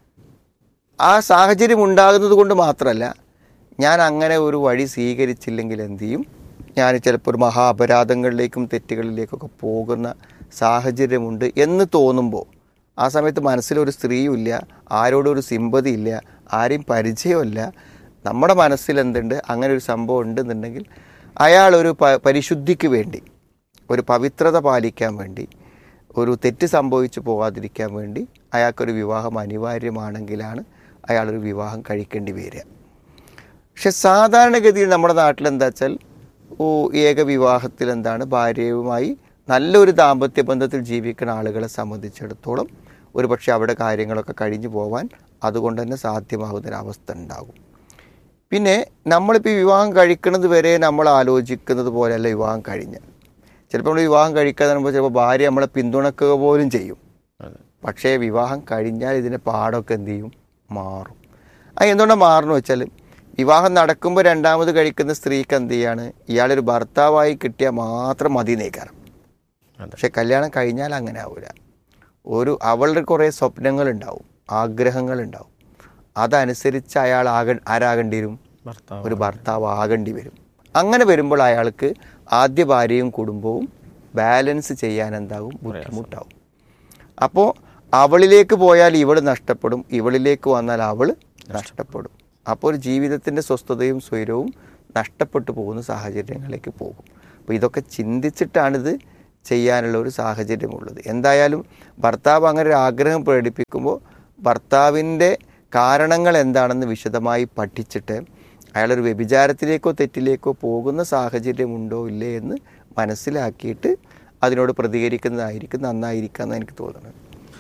B: ആ സാഹചര്യം ഉണ്ടാകുന്നത് കൊണ്ട് മാത്രമല്ല ഞാൻ അങ്ങനെ ഒരു വഴി സ്വീകരിച്ചില്ലെങ്കിൽ എന്ത് ചെയ്യും ഞാൻ ചിലപ്പോൾ ഒരു മഹാ അപരാധങ്ങളിലേക്കും തെറ്റുകളിലേക്കൊക്കെ പോകുന്ന സാഹചര്യമുണ്ട് എന്ന് തോന്നുമ്പോൾ ആ സമയത്ത് മനസ്സിലൊരു സ്ത്രീയും ഇല്ല ആരോടും ഒരു സിമ്പതി ഇല്ല ആരെയും പരിചയമില്ല നമ്മുടെ മനസ്സിൽ എന്തുണ്ട് അങ്ങനെ ഒരു സംഭവം ഉണ്ടെന്നുണ്ടെങ്കിൽ അയാൾ ഒരു പ പരിശുദ്ധിക്ക് വേണ്ടി ഒരു പവിത്രത പാലിക്കാൻ വേണ്ടി ഒരു തെറ്റ് സംഭവിച്ചു പോകാതിരിക്കാൻ വേണ്ടി അയാൾക്കൊരു വിവാഹം അനിവാര്യമാണെങ്കിലാണ് അയാളൊരു വിവാഹം കഴിക്കേണ്ടി വരിക പക്ഷെ സാധാരണഗതിയിൽ നമ്മുടെ നാട്ടിൽ എന്താ വെച്ചാൽ ഓ ഏക വിവാഹത്തിൽ എന്താണ് ഭാര്യയുമായി നല്ലൊരു ദാമ്പത്യ ബന്ധത്തിൽ ജീവിക്കുന്ന ആളുകളെ സംബന്ധിച്ചിടത്തോളം ഒരു പക്ഷേ അവിടെ കാര്യങ്ങളൊക്കെ കഴിഞ്ഞു പോവാൻ അതുകൊണ്ട് തന്നെ സാധ്യമാകുന്നൊരവസ്ഥ ഉണ്ടാകും പിന്നെ നമ്മളിപ്പോൾ ഈ വിവാഹം കഴിക്കുന്നത് വരെ നമ്മൾ ആലോചിക്കുന്നത് പോലെയല്ല വിവാഹം കഴിഞ്ഞ് ചിലപ്പോൾ നമ്മൾ വിവാഹം കഴിക്കാതെ പറയുമ്പോൾ ചിലപ്പോൾ ഭാര്യ നമ്മളെ പിന്തുണക്കുക പോലും ചെയ്യും
A: അതെ
B: പക്ഷേ വിവാഹം കഴിഞ്ഞാൽ ഇതിൻ്റെ പാടൊക്കെ എന്ത് ചെയ്യും മാറും അത് എന്തുകൊണ്ടാണ് മാറണമെന്ന് വെച്ചാൽ വിവാഹം നടക്കുമ്പോൾ രണ്ടാമത് കഴിക്കുന്ന സ്ത്രീക്ക് എന്ത് ചെയ്യാണ് ഇയാളൊരു ഭർത്താവായി കിട്ടിയാൽ മാത്രം മതി നേക്കാരം
A: അതെ
B: പക്ഷെ കല്യാണം കഴിഞ്ഞാൽ അങ്ങനെ ആവില്ല ഒരു അവളുടെ കുറേ സ്വപ്നങ്ങളുണ്ടാവും ആഗ്രഹങ്ങളുണ്ടാവും അതനുസരിച്ച് അയാൾ ആക ആരാകേണ്ടി വരും
A: ഭർത്താവ്
B: ഒരു ഭർത്താവ് ആകേണ്ടി വരും അങ്ങനെ വരുമ്പോൾ അയാൾക്ക് ആദ്യ ഭാര്യയും കുടുംബവും ബാലൻസ് ചെയ്യാൻ എന്താകും ബുദ്ധിമുട്ടാവും അപ്പോൾ അവളിലേക്ക് പോയാൽ ഇവൾ നഷ്ടപ്പെടും ഇവളിലേക്ക് വന്നാൽ അവൾ നഷ്ടപ്പെടും അപ്പോൾ ഒരു ജീവിതത്തിൻ്റെ സ്വസ്ഥതയും സ്വൈരവും നഷ്ടപ്പെട്ടു പോകുന്ന സാഹചര്യങ്ങളിലേക്ക് പോകും അപ്പോൾ ഇതൊക്കെ ചിന്തിച്ചിട്ടാണിത് ചെയ്യാനുള്ള ഒരു സാഹചര്യമുള്ളത് എന്തായാലും ഭർത്താവ് അങ്ങനെ ഒരു ആഗ്രഹം പ്രകടിപ്പിക്കുമ്പോൾ ഭർത്താവിൻ്റെ കാരണങ്ങൾ എന്താണെന്ന് വിശദമായി പഠിച്ചിട്ട് അയാളൊരു വ്യഭിചാരത്തിലേക്കോ തെറ്റിലേക്കോ പോകുന്ന സാഹചര്യമുണ്ടോ ഇല്ലേ എന്ന് മനസ്സിലാക്കിയിട്ട് അതിനോട് പ്രതികരിക്കുന്നതായിരിക്കും നന്നായിരിക്കാം എന്ന് എനിക്ക് തോന്നുന്നത്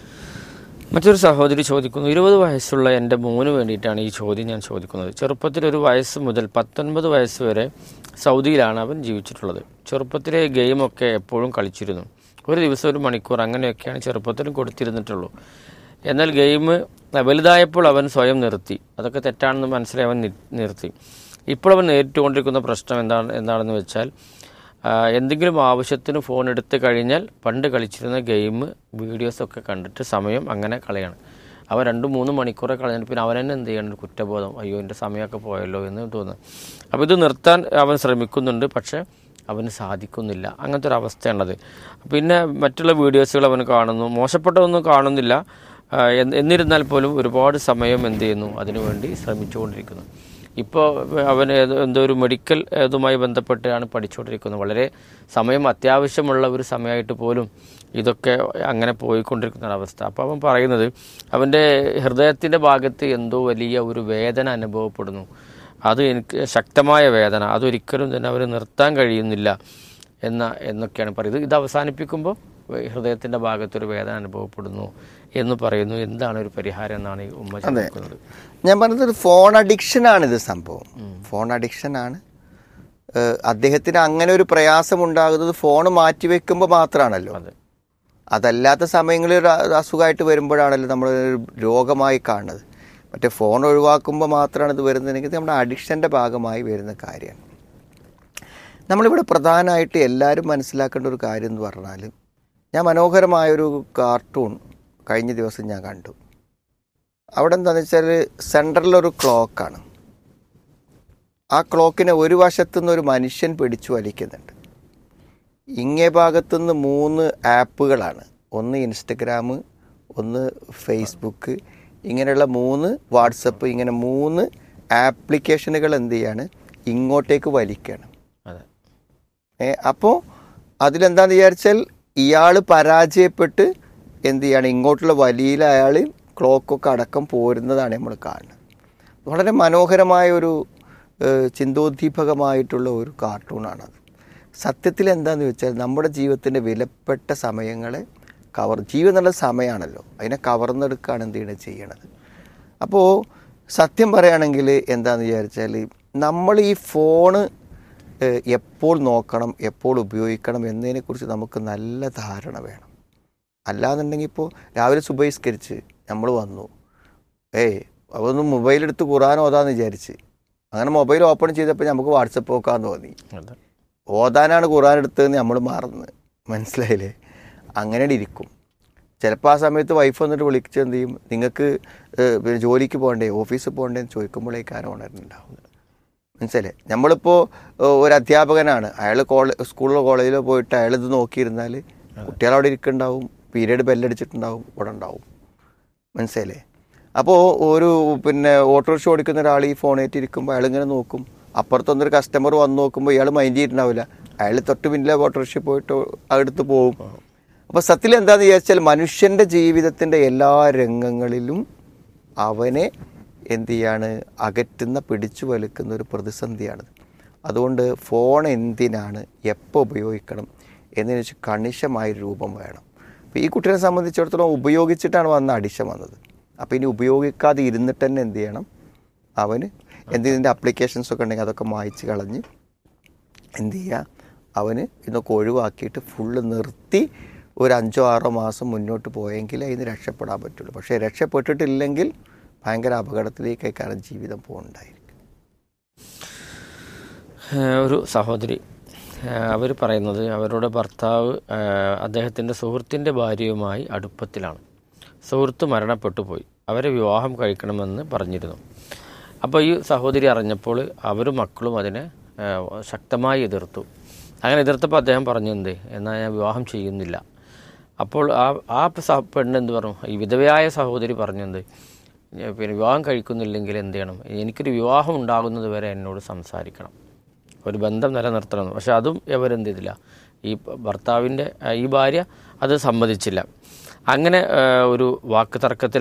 A: മറ്റൊരു സഹോദരി ചോദിക്കുന്നു ഇരുപത് വയസ്സുള്ള എൻ്റെ മോന് വേണ്ടിയിട്ടാണ് ഈ ചോദ്യം ഞാൻ ചോദിക്കുന്നത് ചെറുപ്പത്തിൽ ഒരു വയസ്സ് മുതൽ പത്തൊൻപത് വയസ്സ് വരെ സൗദിയിലാണ് അവൻ ജീവിച്ചിട്ടുള്ളത് ചെറുപ്പത്തിലെ ഗെയിമൊക്കെ എപ്പോഴും കളിച്ചിരുന്നു ഒരു ദിവസം ഒരു മണിക്കൂർ അങ്ങനെയൊക്കെയാണ് ചെറുപ്പത്തിലും കൊടുത്തിരുന്നിട്ടുള്ളൂ എന്നാൽ ഗെയിം വലുതായപ്പോൾ അവൻ സ്വയം നിർത്തി അതൊക്കെ തെറ്റാണെന്ന് മനസ്സിലായി അവൻ നി- നിർത്തി ഇപ്പോൾ അവൻ നേരിട്ടുകൊണ്ടിരിക്കുന്ന പ്രശ്നം എന്താണ് എന്താണെന്ന് വെച്ചാൽ ആ, എന്തെങ്കിലും ആവശ്യത്തിന് ഫോൺ എടുത്തു കഴിഞ്ഞാൽ പണ്ട് കളിച്ചിരുന്ന ഗെയിം വീഡിയോസൊക്കെ കണ്ടിട്ട് സമയം അങ്ങനെ കളയാണ് അവൻ രണ്ട് മൂന്ന് മണിക്കൂറെ കളഞ്ഞിട്ട് പിന്നെ അവൻ തന്നെ എന്ത് ചെയ്യണം ഒരു കുറ്റബോധം അയ്യോ എൻ്റെ സമയമൊക്കെ പോയല്ലോ എന്ന് തോന്നുന്നു അപ്പോൾ ഇത് നിർത്താൻ അവൻ ശ്രമിക്കുന്നുണ്ട് പക്ഷേ അവന് സാധിക്കുന്നില്ല അങ്ങനത്തെ ഒരു അവസ്ഥയാണത് പിന്നെ മറ്റുള്ള വീഡിയോസുകൾ അവൻ കാണുന്നു മോശപ്പെട്ടതൊന്നും കാണുന്നില്ല ആ, എന്ന് എന്നിരുന്നാൽ പോലും ഒരുപാട് സമയം എന്ത് ചെയ്യുന്നു അതിനുവേണ്ടി ശ്രമിച്ചുകൊണ്ടിരിക്കുന്നു ഇപ്പോൾ അവൻ ഏതോ എന്തോ ഒരു മെഡിക്കൽ ഇതുമായി ബന്ധപ്പെട്ടാണ് പഠിച്ചുകൊണ്ടിരിക്കുന്നത് വളരെ സമയം അത്യാവശ്യമുള്ള ഒരു സമയമായിട്ട് പോലും ഇതൊക്കെ അങ്ങനെ പോയിക്കൊണ്ടിരിക്കുന്ന ഒരവസ്ഥ അപ്പോൾ അവൻ പറയുന്നത് അവൻ്റെ ഹൃദയത്തിൻ്റെ ഭാഗത്ത് എന്തോ വലിയ ഒരു വേദന അനുഭവപ്പെടുന്നു അത് എനിക്ക് ശക്തമായ വേദന അതൊരിക്കലും തന്നെ അവന് നിർത്താൻ കഴിയുന്നില്ല എന്ന എന്നൊക്കെയാണ് പറയുന്നത് ഇത് അവസാനിപ്പിക്കുമ്പോൾ ഹൃദയത്തിൻ്റെ ഭാഗത്തൊരു വേദന അനുഭവപ്പെടുന്നു എന്ന് പറയുന്നു എന്താണ് ഒരു പരിഹാരം എന്നാണ് ഈ ഉമ്മ ചോദിക്കുന്നത്
B: ഞാൻ പറഞ്ഞത് ഒരു ഫോൺ അഡിക്ഷനാണ് ഇത് സംഭവം ഫോൺ അഡിക്ഷനാണ് ഏഹ് അദ്ദേഹത്തിന് അങ്ങനെ ഒരു പ്രയാസം ഉണ്ടാകുന്നത് ഫോൺ മാറ്റിവെക്കുമ്പോൾ മാത്രമാണല്ലോ
A: അതെ
B: അതല്ലാത്ത സമയങ്ങളിൽ ഒരു അ- അസുഖമായിട്ട് വരുമ്പോഴാണല്ലോ നമ്മൾ ഒരു രോഗമായി കാണുന്നത് മറ്റേ ഫോൺ ഒഴിവാക്കുമ്പോൾ മാത്രമാണ് ഇത് വരുന്നതെങ്കിൽ ഇത് നമ്മുടെ അഡിക്ഷൻ്റെ ഭാഗമായി വരുന്ന കാര്യമാണ് നമ്മളിവിടെ പ്രധാനമായിട്ട് എല്ലാവരും മനസ്സിലാക്കേണ്ട ഒരു കാര്യം എന്ന് പറഞ്ഞാൽ ഞാൻ മനോഹരമായൊരു കാർട്ടൂൺ കഴിഞ്ഞ ദിവസം ഞാൻ കണ്ടു അവിടെ എന്താണെന്ന് വെച്ചാൽ സെൻട്രലൊരു ക്ലോക്കാണ് ആ ക്ലോക്കിനെ ഒരു വശത്തുനിന്ന് ഒരു മനുഷ്യൻ പിടിച്ചു വലിക്കുന്നുണ്ട് ഇങ്ങേ ഭാഗത്തുനിന്ന് മൂന്ന് ആപ്പുകളാണ് ഒന്ന് ഇൻസ്റ്റഗ്രാം ഒന്ന് ഫേസ്ബുക്ക് ഇങ്ങനെയുള്ള മൂന്ന് വാട്സപ്പ് ഇങ്ങനെ മൂന്ന് ആപ്ലിക്കേഷനുകൾ എന്ത് ചെയ്യാണ് ഇങ്ങോട്ടേക്ക് വലിക്കുകയാണ്
A: അതെ
B: ഏ അപ്പോൾ അതിലെന്താന്ന് വിചാരിച്ചാൽ ഇയാൾ പരാജയപ്പെട്ട് എന്ത് ചെയ്യാണ് ഇങ്ങോട്ടുള്ള വലിയിൽ അയാൾ ക്ലോക്കൊക്കെ അടക്കം പോരുന്നതാണ് നമ്മൾ കാണുന്നത് വളരെ മനോഹരമായ ഒരു ഏഹ്, ചിന്തോദ്ദീപകമായിട്ടുള്ള ഒരു കാർട്ടൂണാണത് സത്യത്തിൽ എന്താണെന്ന് വെച്ചാൽ നമ്മുടെ ജീവിതത്തിൻ്റെ വിലപ്പെട്ട സമയങ്ങളെ കവർ ജീവൻ എന്നുള്ള സമയമാണല്ലോ അതിനെ കവർന്നെടുക്കുകയാണ് എന്ത് ചെയ്യണത് ചെയ്യണത് അപ്പോൾ സത്യം പറയുകയാണെങ്കിൽ എന്താണെന്ന് വിചാരിച്ചാൽ നമ്മൾ ഈ ഫോണ് ഏഹ്, എപ്പോൾ നോക്കണം എപ്പോൾ ഉപയോഗിക്കണം എന്നതിനെക്കുറിച്ച് നമുക്ക് നല്ല ധാരണ വേണം അല്ലാന്നുണ്ടെങ്കിൽ ഇപ്പോൾ രാവിലെ സുബഹിസ്കരിച്ച് നമ്മൾ വന്നു ഏയ് അതൊന്ന് മൊബൈലെടുത്ത് ഖുറാൻ ഓതാന്ന് വിചാരിച്ച് അങ്ങനെ മൊബൈൽ ഓപ്പൺ ചെയ്തപ്പോൾ നമുക്ക് വാട്സപ്പ് നോക്കാൻ തോന്നി
A: അതെ
B: ഓതാനാണ് ഖുറാൻ എടുത്തതെന്ന് നമ്മൾ മറന്ന് മനസ്സിലായില്ലേ അങ്ങനെ ഇരിക്കും ചിലപ്പോൾ ആ സമയത്ത് വൈഫ് വന്നിട്ട് വിളിച്ച് എന്ത് ചെയ്യും നിങ്ങൾക്ക് ഏഹ്, പിന്നെ ജോലിക്ക് പോകണ്ടേ ഓഫീസിൽ പോകണ്ടേ എന്ന് ചോദിക്കുമ്പോഴേക്കാണ് ഉണരുന്നുണ്ടാവും മനസ്സിലായി നമ്മളിപ്പോൾ ഏഹ്, ഒരു അധ്യാപകനാണ് അയാൾ കോളേ സ്കൂളിലോ കോളേജിലോ പോയിട്ട് അയാൾ ഇത് നോക്കിയിരുന്നാൽ കുട്ടികൾ അവിടെ ഇരിക്കുന്നുണ്ടാവും പീരീഡ് ബെല്ലടിച്ചിട്ടുണ്ടാവും ഇവിടെ ഉണ്ടാവും മനസ്സിലായില്ലേ അപ്പോൾ ഒരു പിന്നെ ഓട്ടോറിക്ഷ ഓടിക്കുന്ന ഒരാൾ ഈ ഫോണേറ്റ് ഇരിക്കുമ്പോൾ അയാൾ ഇങ്ങനെ നോക്കും അപ്പുറത്തൊന്നൊരു കസ്റ്റമർ വന്ന് നോക്കുമ്പോൾ ഇയാൾ മൈൻഡ് ചെയ്തിട്ടുണ്ടാവില്ല അയാൾ തൊട്ട് പിന്നിലെ ഓട്ടോറിക്ഷ പോയിട്ട് അടുത്ത് പോകും അപ്പോൾ സത്യത്തിൽ എന്താണെന്ന് വിചാരിച്ചാൽ മനുഷ്യൻ്റെ ജീവിതത്തിൻ്റെ എല്ലാ രംഗങ്ങളിലും അവനെ എന്ത് ചെയ്യാണ് അകറ്റുന്ന പിടിച്ചു വലിക്കുന്ന ഒരു പ്രതിസന്ധിയാണ് അതുകൊണ്ട് ഫോൺ എന്തിനാണ് എപ്പോൾ ഉപയോഗിക്കണം എന്നതിനെ വെച്ച് കണിശമായ രൂപം വേണം അപ്പോൾ ഈ കുട്ടിയെ സംബന്ധിച്ചിടത്തോളം ഉപയോഗിച്ചിട്ടാണ് വന്ന അഡിഷൻ വന്നത് അപ്പോൾ ഇനി ഉപയോഗിക്കാതെ ഇരുന്നിട്ട് തന്നെ എന്ത് ചെയ്യണം അവന് എന്തിൻ്റെ അപ്ലിക്കേഷൻസ് ഒക്കെ ഉണ്ടെങ്കിൽ അതൊക്കെ മായ്ച്ച് കളഞ്ഞ് എന്ത് ചെയ്യുക അവന് ഇതൊക്കെ ഒഴിവാക്കിയിട്ട് ഫുള്ള് നിർത്തി ഒരു അഞ്ചോ ആറോ മാസം മുന്നോട്ട് പോയെങ്കിൽ അതിന് രക്ഷപ്പെടാൻ പറ്റുള്ളൂ പക്ഷേ രക്ഷപ്പെട്ടിട്ടില്ലെങ്കിൽ ഭയങ്കര അപകടത്തിലേക്കാണ് ജീവിതം പോകുന്നുണ്ടായിരിക്കും
A: ഏഹ് ഒരു സഹോദരി അവർ പറയുന്നത് അവരുടെ ഭർത്താവ് ഏഹ് അദ്ദേഹത്തിൻ്റെ സുഹൃത്തിൻ്റെ ഭാര്യയുമായി അടുപ്പത്തിലാണ് സുഹൃത്ത് മരണപ്പെട്ടു പോയി അവരെ വിവാഹം കഴിക്കണമെന്ന് പറഞ്ഞിരുന്നു അപ്പോൾ ഈ സഹോദരി അറിഞ്ഞപ്പോൾ അവരും മക്കളും അതിനെ ഏഹ് ശക്തമായി എതിർത്തു അങ്ങനെ എതിർത്തപ്പോൾ അദ്ദേഹം പറഞ്ഞു എന്ത് എന്നാൽ ഞാൻ വിവാഹം ചെയ്യുന്നില്ല അപ്പോൾ ആ ആ സ- പെണ്ണ് എന്ത് പറഞ്ഞു ഈ വിധവയായ സഹോദരി പറഞ്ഞെന്ത് "ഞാൻ പിന്നെ വിവാഹം കഴിക്കുന്നില്ലെങ്കിൽ എന്ത് ചെയ്യണം എനിക്കൊരു വിവാഹം ഉണ്ടാകുന്നത് വരെ എന്നോട് സംസാരിക്കണം ഒരു ബന്ധം നിലനിർത്തണം എന്ന്. പക്ഷെ അതും ഇവരെന്ത് ചെയ്തില്ല ഈ ഭർത്താവിൻ്റെ ഈ ഭാര്യ അത് സമ്മതിച്ചില്ല അങ്ങനെ ആ, ഒരു വാക്ക് തർക്കത്തിൽ